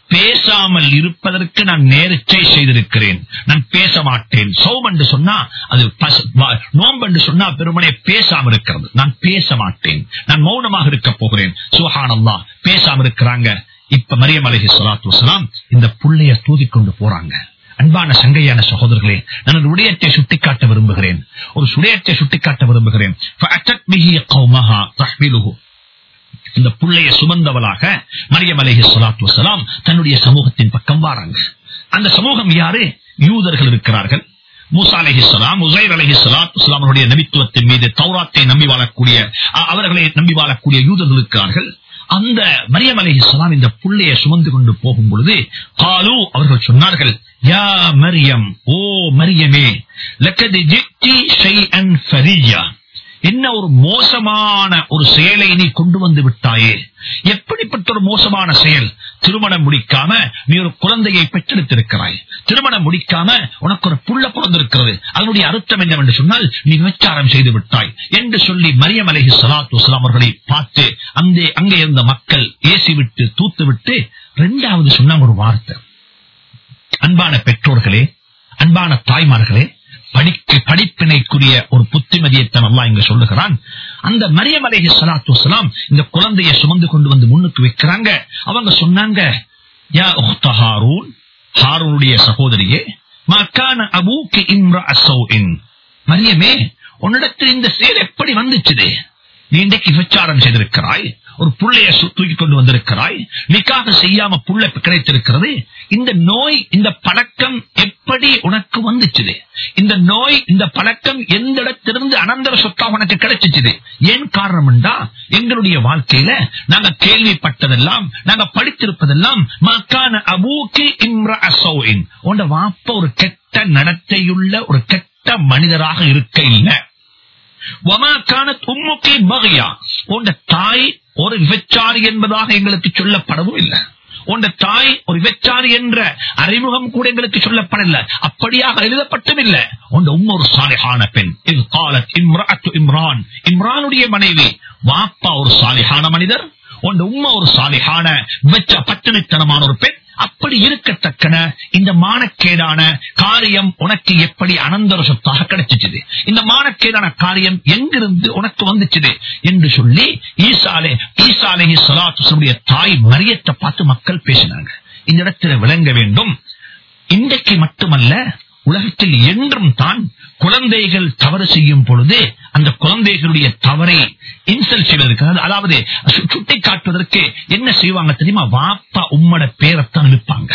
பேசாமல் இருப்பதற்கு நான் நேர்ச்சை செய்திருக்கிறேன் நான் பேச மாட்டேன் சௌம் என்று சொன்னா அது பச- வா- நோன்பு என்று சொன்னா பெருமனே பேசாம இருக்கிறது நான் பேச மாட்டேன் நான் மௌனமாக இருக்க போகிறேன் சுஹானல்லா பேசாம இருக்கிறாங்க இப்ப மரியம் அலைஹி ஸலாத்து வஸலாம் இந்த புள்ளைய தூக்கிக் கொண்டு போறாங்க அன்பான சங்கையான சகோதரர்களே நான் ஒரு விடயத்தை சுட்டிக்காட்ட விரும்புகிறேன் ஒரு சுடயத்தை சுட்டிக்காட்ட விரும்புகிறேன் فأتت به قومها تحمله. இந்த புள்ளைய சுமந்தவளாக மரியம் அலைஹி ஸலாத்து வஸலாம் தன்னுடைய சமூகத்தின் பக்கம் வாராங்க அந்த சமூகம் யாரு யூதர்கள் இருக்கிறார்கள் மூசா அலைஹிஸ்ஸலாம் உசைர் அலைஹிஸ்ஸலாத்து வஸலாம் அவருடைய நபித்துவத்தின் மீது தௌராத்தை நம்பி வாழக்கூடிய அ- அவர்களை நம்பி வாழக்கூடிய யூதர்கள் இருக்கிறார்கள் அந்த மரியம் அலைஹிஸ்ஸலாம் இந்த புள்ளையை சுமந்து கொண்டு போகும் பொழுது காலு அவர்கள் சொன்னார்கள் யா மரியம் ஓ மரியமே லக்கது ஜிக்தி ஷைஅன் ஃபரியா என்ன ஒரு மோசமான ஒரு செயலை நீ கொண்டு வந்து விட்டாயே எப்படிப்பட்ட ஒரு மோசமான செயல் திருமணம் முடிக்காம நீ ஒரு குழந்தையை பெற்றெடுத்திருக்கிறாய் திருமணம் முடிக்காம உனக்கு ஒரு புள்ள பிறந்திருக்கிறது அதனுடைய அர்த்தம் என்னவென்று சொன்னால் நீ விபச்சாரம் செய்து விட்டாய் என்று சொல்லி மரியம் அலைஹி ஸலாத்து வஸலாம் அவர்களை பார்த்து அங்கே அங்கே இருந்த மக்கள் ஏசி விட்டு தூத்து விட்டு இரண்டாவது சொன்னாங்க ஒரு வார்த்தை அன்பான பெற்றோர்களே அன்பான தாய்மார்களே படிக்க படிப்பினைக்குரிய ஒரு புத்திமதியைத்தான் அல்லாஹ் இங்க சொல்லுகிறான் அந்த மரியம் அலைஹி ஸலாத்து வஸலாம் இந்த குழந்தையை சுமந்து கொண்டு வந்து முன்னுக்கு வைக்கிறாங்க அவங்க சொன்னாங்க யா உக்த ஹாரூன் ஹாரூனுடைய சகோதரியே மக்கான அபூக்கு இம்ரா அசௌஇன் மரியமே உன்னிடத்தில் இந்த செயல் எப்படி வந்துச்சுது நீ இன்றைக்கு விபச்சாரம் செய்திருக்கிறாய் ஒரு புள்ளைய சு- தூக்கி கொண்டு வந்திருக்கிறாய் நிக்காக செய்யாம புள்ள கிடைத்திருக்கிறது இந்த நோய் இந்த பழக்கம் எப்படி உனக்கு வந்துச்சுது இந்த நோய் இந்த பழக்கம் எந்த இடத்திலிருந்து அனந்தர சொத்தா உனக்கு கிடைச்சிச்சுது ஏன் காரணம்டா எங்களுடைய வாழ்க்கையில நாங்க கேள்விப்பட்டதெல்லாம் நாங்க படித்திருப்பதெல்லாம் மக்கான அபூக்கி இம்ரா அசௌஇன் உண்ட வாப்ப ஒரு கெட்ட நடத்தையுள்ள ஒரு கெட்ட மனிதராக இருக்க இல்லை வமா கானத் உம்முக்கி பகையா உண்ட தாய் ஒரு விபச்சாரி என்பதாக எங்களுக்கு சொல்லப்படவும் இல்லை உண்ட தாய் ஒரு விபச்சாரி என்ற அறிமுகம் கூட எங்களுக்கு சொல்லப்படல அப்படியாக எழுதப்பட்டும் இல்லை உண்ட உம் ஒரு சாலிஹான பெண் இது காலத் இம்ராத்து இம்ரான் இம்ரானுடைய மனைவி வாப்பா ஒரு சாலிஹான மனிதர் உண்ட உம்மா ஒரு சாலிஹான விபச்ச பட்டினித்தனமான ஒரு பெண் அப்படி இருக்கத்தக்கன இந்த மானக்கேடான காரியம் உனக்கு எப்படி அனந்தர சொத்தாக கிடைச்சிச்சு இந்த மானக்கேடான காரியம் எங்கிருந்து உனக்கு வந்துச்சு என்று சொல்லி ஈசாலே ஈசாலே சலாத்துடைய தாய் மரியத்தை பார்த்து மக்கள் பேசினாங்க இந்த இடத்துல விளங்க வேண்டும் இன்றைக்கு மட்டுமல்ல உலகத்தில் என்றும் தான் குழந்தைகள் தவறு செய்யும் பொழுது அந்த குழந்தைகளுடைய தவறை இன்சல் செய்வதற்கு அதாவது சுட்டி காட்டுவதற்கு என்ன செய்வாங்க தெரியுமா வாப்பா உம்மட பேரத்தான் இருப்பாங்க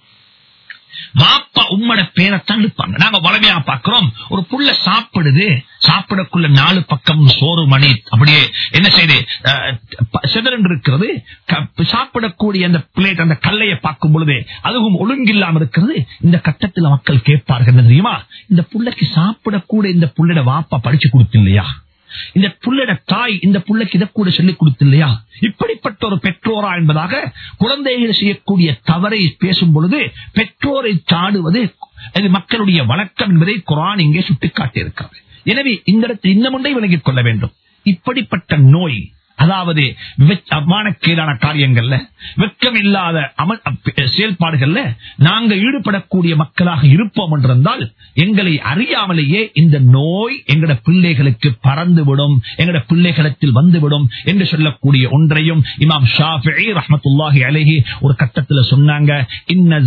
வாப்பா உம்மட பேரத்தான் இருப்பாங்க நாங்க வளமையா பாக்குறோம் ஒரு புள்ள சாப்பிடுது சாப்பிடக்குள்ள நாலு பக்கம் சோறு மணி அப்படியே என்ன செய்யுது சிதறன் இருக்கிறது சாப்பிடக்கூடிய அந்த பிளேட் அந்த கல்லையை பார்க்கும் பொழுது அதுவும் ஒழுங்கில்லாம இருக்கிறது இந்த கட்டத்தில் மக்கள் கேட்பார்கள் தெரியுமா இந்த புள்ளைக்கு சாப்பிடக்கூட இந்த புள்ளைட வாப்பா படிச்சு கொடுத்து இல்லையா இந்த புள்ளட தாய் இந்த புள்ளைக்கு இதை கூட சொல்லிக் கொடுத்து இல்லையா இப்படிப்பட்ட ஒரு பெற்றோரா என்பதாக குழந்தைகள் செய்யக்கூடிய தவறை பேசும் பொழுது பெற்றோரை சாடுவது அது மக்களுடைய வழக்கம் என்பதை குரான் இங்கே சுட்டிக்காட்டியிருக்கிறது எனவே இந்த இடத்தில் இன்னும் ஒன்றை விலகிக் கொள்ள வேண்டும் இப்படிப்பட்ட நோய் அதாவது அவமானக்கீடான காரியங்கள்ல வெட்கம் இல்லாத அமல் செயல்பாடுகள்ல நாங்க ஈடுபடக்கூடிய மக்களாக இருப்போம் என்றிருந்தால் எங்களை அறியாமலேயே இந்த நோய் எங்கட பிள்ளைகளுக்கு பறந்துவிடும் எங்கட பிள்ளைகளத்தில் வந்துவிடும் என்று சொல்லக்கூடிய ஒன்றையும் இமாம் ஷாஃபி ரஹமத்துல்லாஹி அலஹி ஒரு கட்டத்தில் சொன்னாங்க இன்ன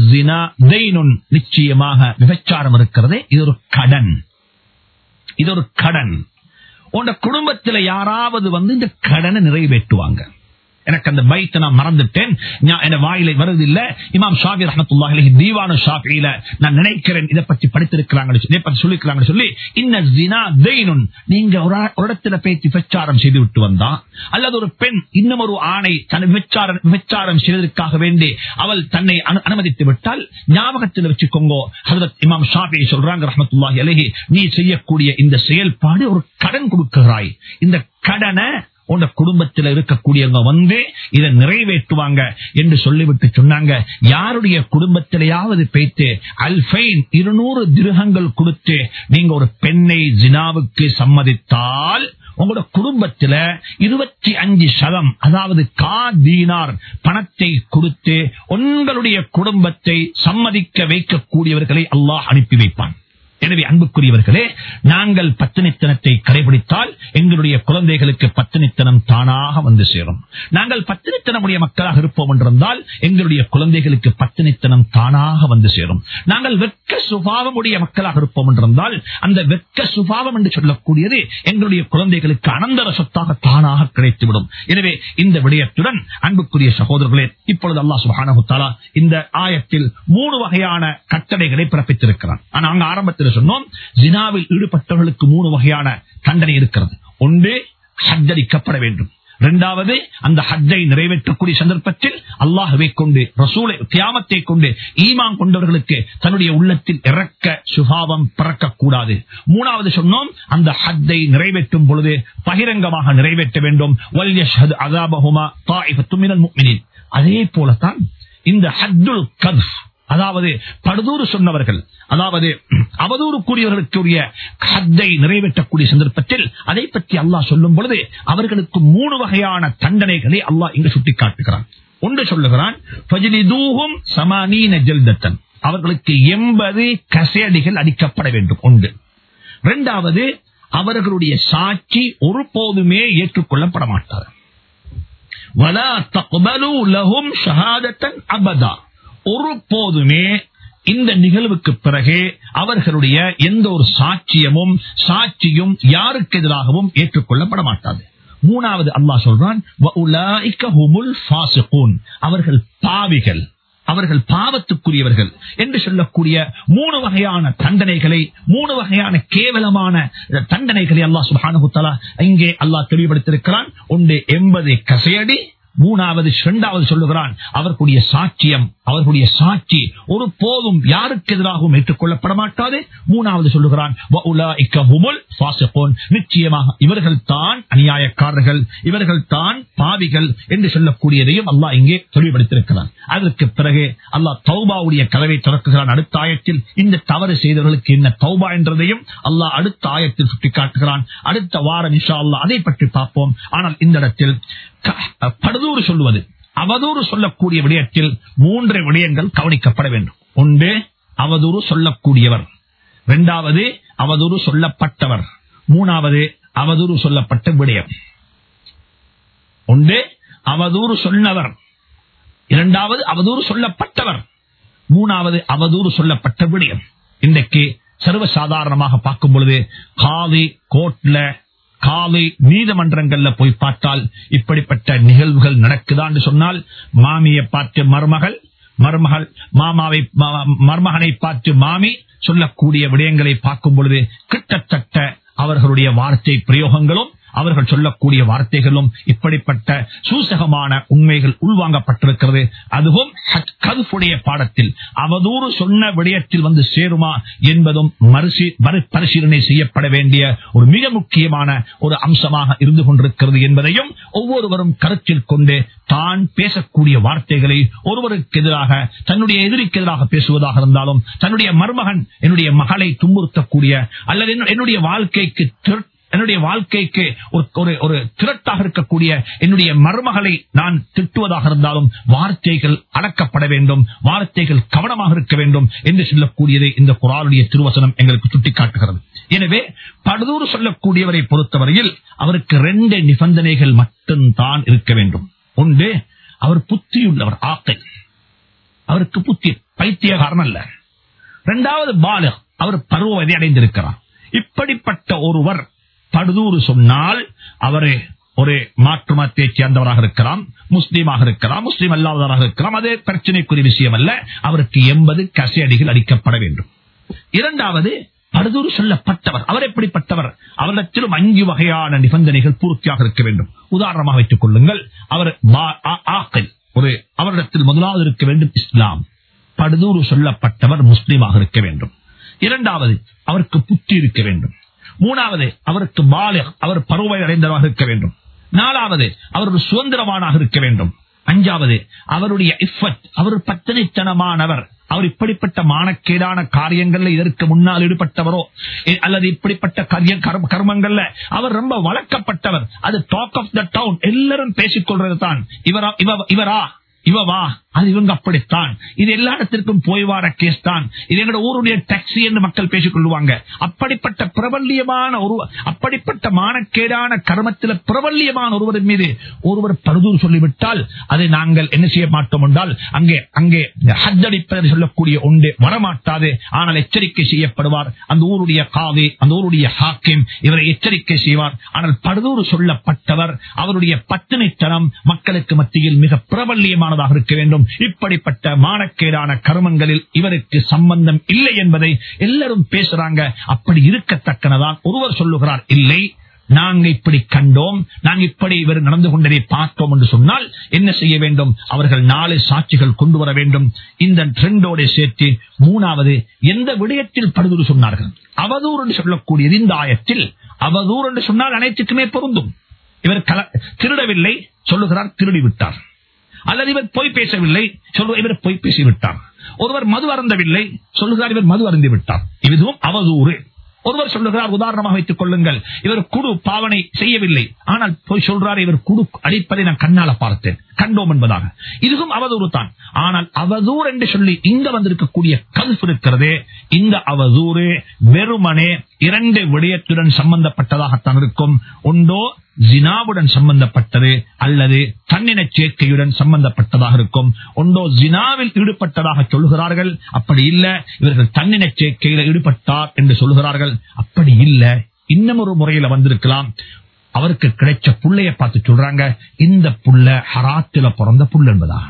நிச்சயமாக விபச்சாரம் இருக்கிறது இது ஒரு கடன் இது ஒரு கடன் உன் குடும்பத்தில் யாராவது வந்து இந்த கடனை நிறைவேற்றுவாங்க எனக்கு அந்த பைத்தை நான் மறந்துட்டேன் என் வாயிலை வருது இல்ல இமாம் ஷாபி ரஹமத்துல்லாஹி தீவான ஷாபியில நான் நினைக்கிறேன் இதை பற்றி படித்திருக்கிறாங்க இதை பற்றி சொல்லிருக்கிறாங்க சொல்லி இன்ன ஜினா தெய்னுன் நீங்க ஒரு இடத்துல பேச்சு விபச்சாரம் செய்து விட்டு வந்தா அல்லது ஒரு பெண் இன்னும் ஒரு ஆணை தன் விபச்சாரம் விபச்சாரம் செய்வதற்காக வேண்டி அவள் தன்னை அனுமதித்து விட்டால் ஞாபகத்தில் வச்சுக்கோங்க ஹசரத் இமாம் ஷாபி சொல்றாங்க ரஹமத்துல்லாஹி அலஹி நீ செய்யக்கூடிய இந்த செயல்பாடு ஒரு கடன் கொடுக்கிறாய் இந்த கடனை உங்க குடும்பத்தில் இருக்கக்கூடியவங்க வந்து இதை நிறைவேற்றுவாங்க என்று சொல்லிவிட்டு சொன்னாங்க யாருடைய குடும்பத்திலேயாவது பேத்து அல்பைன் இருநூறு திருகங்கள் கொடுத்து நீங்க ஒரு பெண்ணை ஜினாவுக்கு சம்மதித்தால் உங்களோட குடும்பத்துல இருபத்தி அஞ்சு சதம் அதாவது கா தீனார் பணத்தை கொடுத்து உங்களுடைய குடும்பத்தை சம்மதிக்க வைக்கக்கூடியவர்களை அல்லாஹ் அனுப்பி வைப்பான் எனவே அன்புக்குரியவர்களே நாங்கள் பத்தினித்தனத்தை கடைபிடித்தால் எங்களுடைய குழந்தைகளுக்கு பத்தினித்தனம் தானாக வந்து சேரும் நாங்கள் பத்தினித்தனமுடைய மக்களாக இருப்போம் என்றிருந்தால் எங்களுடைய குழந்தைகளுக்கு பத்தினித்தனம் தானாக வந்து சேரும் நாங்கள் வெட்க சுபாவமுடைய மக்களாக இருப்போம் என்றிருந்தால் அந்த வெட்க சுபாவம் என்று சொல்லக்கூடியது எங்களுடைய குழந்தைகளுக்கு அனந்தர சொத்தாக தானாக கிடைத்துவிடும் எனவே இந்த விடயத்துடன் அன்புக்குரிய சகோதரர்களே இப்பொழுது அல்லா சுபானகுத்தாலா இந்த ஆயத்தில் மூணு வகையான கட்டளைகளை பிறப்பித்திருக்கிறான் நாங்கள் ஆரம்பத்தில் சொன்னோம் ஜினாவில் ஈடுபட்டவர்களுக்கு மூணு வகையான தண்டனை இருக்கிறது ஒன்று ஹத்தரிக்கப்பட வேண்டும் இரண்டாவது அந்த ஹஜ்ஜை நிறைவேற்றக்கூடிய சந்தர்ப்பத்தில் அல்லாஹுவை கொண்டு ரசூலை தியாமத்தை கொண்டு ஈமான் கொண்டவர்களுக்கு தன்னுடைய உள்ளத்தில் இறக்க சுபாவம் பிறக்கக்கூடாது மூணாவது சொன்னோம் அந்த ஹஜ்ஜை நிறைவேற்றும் பொழுது பகிரங்கமாக நிறைவேற்ற வேண்டும் அதே போலத்தான் இந்த ஹத்துல் கத் அதாவது படுதூறு சொன்னவர்கள் அதாவது அவதூறு கூறியவர்களுக்குரிய ஹத்தை நிறைவேற்றக்கூடிய சந்தர்ப்பத்தில் அதை பற்றி அல்லாஹ் சொல்லும் பொழுது அவர்களுக்கு மூணு வகையான தண்டனைகளை அல்லாஹ் இங்கு சுட்டிக்காட்டுகிறான் ஒன்று சொல்லுகிறான் அவர்களுக்கு எண்பது கசேடிகள் அடிக்கப்பட வேண்டும் ஒன்று இரண்டாவது அவர்களுடைய சாட்சி ஒருபோதுமே ஏற்றுக்கொள்ளப்பட மாட்டார் அபதா ஒருபோதுமே இந்த நிகழ்வுக்கு பிறகு அவர்களுடைய எந்த ஒரு சாட்சியமும் சாட்சியும் யாருக்கு எதிராகவும் ஏற்றுக்கொள்ளப்பட மாட்டாது மூணாவது அல்லாஹ் சொல்றான் அவர்கள் பாவிகள் அவர்கள் பாவத்துக்குரியவர்கள் என்று சொல்லக்கூடிய மூணு வகையான தண்டனைகளை மூணு வகையான கேவலமான தண்டனைகளை அல்லாஹ் சுபானுத்தலா இங்கே அல்லாஹ் தெளிவுபடுத்திருக்கிறான் ஒன்று எண்பது கசையடி மூணாவது இரண்டாவது சொல்லுகிறான் அவர்களுடைய சாட்சியம் அவர்களுடைய சாட்சி ஒரு போதும் யாருக்கு எதிராகவும் ஏற்றுக்கொள்ளப்பட மாட்டாது மூணாவது சொல்லுகிறான் நிச்சயமாக இவர்கள் தான் அநியாயக்காரர்கள் இவர்கள் தான் பாவிகள் என்று சொல்லக்கூடியதையும் அல்லாஹ் இங்கே தெளிவுபடுத்திருக்கிறான் அதற்கு பிறகு அல்லாஹ் தௌபாவுடைய கதவை திறக்குகிறான் அடுத்த ஆயத்தில் இந்த தவறு செய்தவர்களுக்கு என்ன தௌபா என்றதையும் அல்லாஹ் அடுத்த ஆயத்தில் சுட்டிக்காட்டுகிறான் அடுத்த வாரம் இஷா அல்லா அதை பற்றி பார்ப்போம் ஆனால் இந்த இடத்தில் படுதூறு சொல்லுவது அவதூறு சொல்லக்கூடிய விடயத்தில் மூன்று விடயங்கள் கவனிக்கப்பட வேண்டும் ஒன்று அவதூறு சொல்லக்கூடியவர் இரண்டாவது அவதூறு சொல்லப்பட்டவர் மூணாவது அவதூறு சொல்லப்பட்ட விடயம் ஒன்று அவதூறு சொன்னவர் இரண்டாவது அவதூறு சொல்லப்பட்டவர் மூணாவது அவதூறு சொல்லப்பட்ட விடயம் இன்றைக்கு சர்வசாதாரணமாக பார்க்கும் பொழுது காதி கோட்ல காலை நீதிமன்றங்கள்ல போய் பார்த்தால் இப்படிப்பட்ட நிகழ்வுகள் நடக்குதான்னு சொன்னால் மாமியை பார்த்து மருமகள் மருமகள் மாமாவை மருமகனை பார்த்து மாமி சொல்லக்கூடிய விடயங்களை பார்க்கும் பொழுது கிட்டத்தட்ட அவர்களுடைய வார்த்தை பிரயோகங்களும் அவர்கள் சொல்லக்கூடிய வார்த்தைகளும் இப்படிப்பட்ட சூசகமான உண்மைகள் உள்வாங்கப்பட்டிருக்கிறது அதுவும் கதுப்புடைய பாடத்தில் அவதூறு சொன்ன விடயத்தில் வந்து சேருமா என்பதும் மறுபரிசீலனை செய்யப்பட வேண்டிய ஒரு மிக முக்கியமான ஒரு அம்சமாக இருந்து கொண்டிருக்கிறது என்பதையும் ஒவ்வொருவரும் கருத்தில் கொண்டு தான் பேசக்கூடிய வார்த்தைகளை ஒருவருக்கு எதிராக தன்னுடைய எதிரிக்கு எதிராக பேசுவதாக இருந்தாலும் தன்னுடைய மருமகன் என்னுடைய மகளை துன்புறுத்தக்கூடிய அல்லது என்னுடைய வாழ்க்கைக்கு என்னுடைய வாழ்க்கைக்கு ஒரு ஒரு திரட்டாக இருக்கக்கூடிய என்னுடைய மருமகளை நான் திட்டுவதாக இருந்தாலும் வார்த்தைகள் அடக்கப்பட வேண்டும் வார்த்தைகள் கவனமாக இருக்க வேண்டும் என்று சொல்லக்கூடியதை இந்த குராலுடைய திருவசனம் எங்களுக்கு சுட்டிக்காட்டுகிறது எனவே படுதூறு சொல்லக்கூடியவரை பொறுத்தவரையில் அவருக்கு ரெண்டு நிபந்தனைகள் மட்டும்தான் இருக்க வேண்டும் ஒன்று அவர் புத்தியுள்ளவர் ஆக்கை அவருக்கு புத்தி பைத்தியகாரன் அல்ல இரண்டாவது பால அவர் பருவவதை அடைந்திருக்கிறார் இப்படிப்பட்ட ஒருவர் படுதூறு சொன்னால் அவரே ஒரு மாற்று மதத்தை சேர்ந்தவராக இருக்கலாம் முஸ்லீமாக இருக்கலாம் முஸ்லீம் அல்லாதவராக இருக்கலாம் அதே பிரச்சனைக்குரிய விஷயம் அல்ல அவருக்கு எண்பது கசையடிகள் அடிக்கப்பட வேண்டும் இரண்டாவது படுதூறு சொல்லப்பட்டவர் அவர் எப்படிப்பட்டவர் அவரிடத்திலும் அஞ்சு வகையான நிபந்தனைகள் பூர்த்தியாக இருக்க வேண்டும் உதாரணமாக வைத்துக் கொள்ளுங்கள் அவர் ஆக்கல் ஒரு அவரிடத்தில் முதலாவது இருக்க வேண்டும் இஸ்லாம் படுதூறு சொல்லப்பட்டவர் முஸ்லீமாக இருக்க வேண்டும் இரண்டாவது அவருக்கு புத்தி இருக்க வேண்டும் மூணாவது அவருக்கு பாலிக அவர் பருவை அடைந்தவராக இருக்க வேண்டும் நாலாவது அவர் ஒரு சுதந்திரமானாக இருக்க வேண்டும் அஞ்சாவது அவருடைய இஃபத் அவர் பத்தனைத்தனமானவர் அவர் இப்படிப்பட்ட மானக்கேடான காரியங்கள்ல இதற்கு முன்னால் ஈடுபட்டவரோ அல்லது இப்படிப்பட்ட கர்மங்கள்ல அவர் ரொம்ப வளர்க்கப்பட்டவர் அது டாக் ஆஃப் த டவுன் எல்லாரும் பேசிக்கொள்றது தான் இவரா இவரா இவவா அது இவங்க அப்படித்தான் இது எல்லா இடத்திற்கும் போய் வார கேஸ் தான் இது எங்களோட ஊருடைய டாக்ஸி என்று மக்கள் பேசிக் கொள்வாங்க அப்படிப்பட்ட பிரபல்யமான ஒரு அப்படிப்பட்ட மானக்கேடான கர்மத்தில் பிரபல்யமான ஒருவரின் மீது ஒருவர் பருதூர் சொல்லிவிட்டால் அதை நாங்கள் என்ன செய்ய மாட்டோம் என்றால் அங்கே அங்கே ஹஜ்ஜடிப்பதை சொல்லக்கூடிய ஒன்று வரமாட்டாது ஆனால் எச்சரிக்கை செய்யப்படுவார் அந்த ஊருடைய காவி அந்த ஊருடைய ஹாக்கிம் இவரை எச்சரிக்கை செய்வார் ஆனால் படுதூர் சொல்லப்பட்டவர் அவருடைய பத்தினித்தனம் மக்களுக்கு மத்தியில் மிக பிரபல்யமானதாக இருக்க வேண்டும் இப்படிப்பட்ட மானக்கேடான கர்மங்களில் இவருக்கு சம்பந்தம் இல்லை என்பதை எல்லாரும் பேசுறாங்க அப்படி இருக்கத்தக்கனதான் ஒருவர் சொல்லுகிறார் இல்லை நாங்க இப்படி கண்டோம் நாங்க இப்படி இவர் நடந்து கொண்டதை பார்த்தோம் என்று சொன்னால் என்ன செய்ய வேண்டும் அவர்கள் நாலு சாட்சிகள் கொண்டு வர வேண்டும் இந்த ட்ரெண்டோட சேர்த்து மூணாவது எந்த விடயத்தில் படுதூறு சொன்னார்கள் அவதூறு என்று சொல்லக்கூடியது இந்த ஆயத்தில் அவதூறு என்று சொன்னால் அனைத்துக்குமே பொருந்தும் இவர் திருடவில்லை சொல்லுகிறார் திருடி விட்டார் அல்லது இவர் பொய் பேசவில்லை சொல்லுவார் இவர் பொய் பேசிவிட்டார் ஒருவர் மது அருந்தவில்லை சொல்லுகிறார் இவர் மது அருந்தி விட்டார் இதுவும் அவதூறு ஒருவர் சொல்லுகிறார் உதாரணமாக வைத்துக் கொள்ளுங்கள் இவர் குடு பாவனை செய்யவில்லை ஆனால் போய் சொல்றார் இவர் குடு அடிப்பதை நான் கண்ணால பார்த்தேன் கண்டோம் என்பதாக இதுவும் அவதூறு தான் ஆனால் அவதூறு என்று சொல்லி இங்க வந்திருக்கக்கூடிய கல்ஃப் இருக்கிறதே இந்த அவதூறு வெறுமனே இரண்டு விடயத்துடன் சம்பந்தப்பட்டதாகத்தான் இருக்கும் ஒன்றோ ஜினாவுடன் சம்பந்தப்பட்டது அல்லது தன்னின சேர்க்கையுடன் சம்பந்தப்பட்டதாக இருக்கும் ஒன்றோ ஜினாவில் ஈடுபட்டதாக சொல்லுகிறார்கள் அப்படி இல்ல இவர்கள் தன்னின சேர்க்கையில ஈடுபட்டார் என்று சொல்லுகிறார்கள் அப்படி இல்ல இன்னும் ஒரு முறையில வந்திருக்கலாம் அவருக்கு கிடைச்ச புள்ளைய பார்த்து சொல்றாங்க இந்த புள்ள ஹராத்தில பிறந்த புல் என்பதா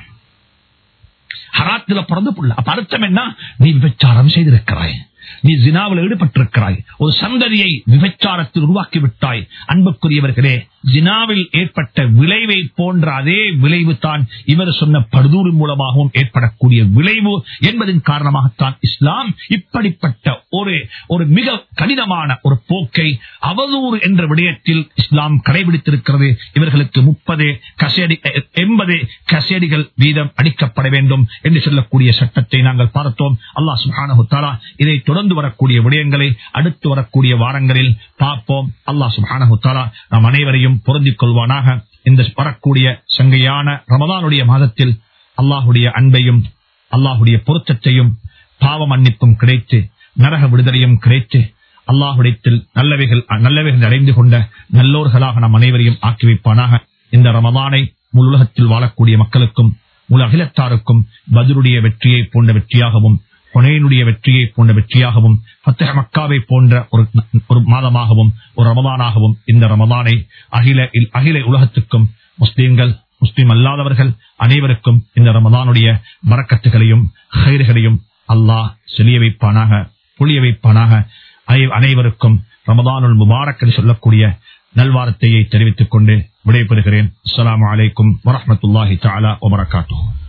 ஹராத்தில பிறந்த புள்ள அப்ப அர்த்தம் என்ன நீ விபச்சாரம் செய்திருக்கிறாய் நீ ஜினாவில் ஈடுபட்டிருக்கிறாய் ஒரு சந்ததியை விபச்சாரத்தில் உருவாக்கி விட்டாய் அன்புக்குரியவர்களே ஜினாவில் ஏற்பட்ட விளைவை போன்ற அதே விளைவு தான் இவர் சொன்ன படுதூறு மூலமாகவும் ஏற்படக்கூடிய விளைவு என்பதன் காரணமாகத்தான் இஸ்லாம் இப்படிப்பட்ட ஒரு ஒரு மிக கடினமான ஒரு போக்கை அவதூறு என்ற விடயத்தில் இஸ்லாம் கடைபிடித்திருக்கிறது இவர்களுக்கு முப்பது கசேடி எண்பது கசேடிகள் வீதம் அடிக்கப்பட வேண்டும் என்று சொல்லக்கூடிய சட்டத்தை நாங்கள் பார்த்தோம் அல்லாஹ் சுஹானு தாலா இதை தொடர்ந்து வரக்கூடிய விடயங்களை அடுத்து வரக்கூடிய வாரங்களில் பார்ப்போம் அல்லாஹ் சுஹானு தாலா நாம் அனைவரையும் பொருந்திக் கொள்வானாக இந்த வரக்கூடிய சங்கையான ரமதானுடைய மாதத்தில் அல்லாஹுடைய அன்பையும் அல்லாஹுடைய பொருத்தத்தையும் பாவ மன்னிப்பும் கிடைத்து நரக விடுதலையும் கிடைத்து அல்லாஹுடையத்தில் நல்லவைகள் நல்லவைகள் அடைந்து கொண்ட நல்லோர்களாக நம் அனைவரையும் ஆக்கி வைப்பானாக இந்த ரமதானை முழு உலகத்தில் வாழக்கூடிய மக்களுக்கும் முழு அகிலத்தாருக்கும் பதிலுடைய வெற்றியை போன்ற வெற்றியாகவும் பொனையினுடைய வெற்றியை போன்ற வெற்றியாகவும் பத்தக மக்காவை போன்ற ஒரு ஒரு மாதமாகவும் ஒரு ரமதானாகவும் இந்த ரமதானை அகில அகில உலகத்துக்கும் முஸ்லீம்கள் முஸ்லீம் அல்லாதவர்கள் அனைவருக்கும் இந்த ரமதானுடைய மரக்கத்துகளையும் ஹைர்களையும் அல்லாஹ் செலிய வைப்பானாக புளிய வைப்பானாக அனைவருக்கும் ரமதானுல் முபாரக் என்று சொல்லக்கூடிய நல்வாரத்தையை தெரிவித்துக் கொண்டு விடைபெறுகிறேன் அஸ்லாம் வலைக்கும் வரமத்துல்லாஹி தாலா வபரகாத்தூ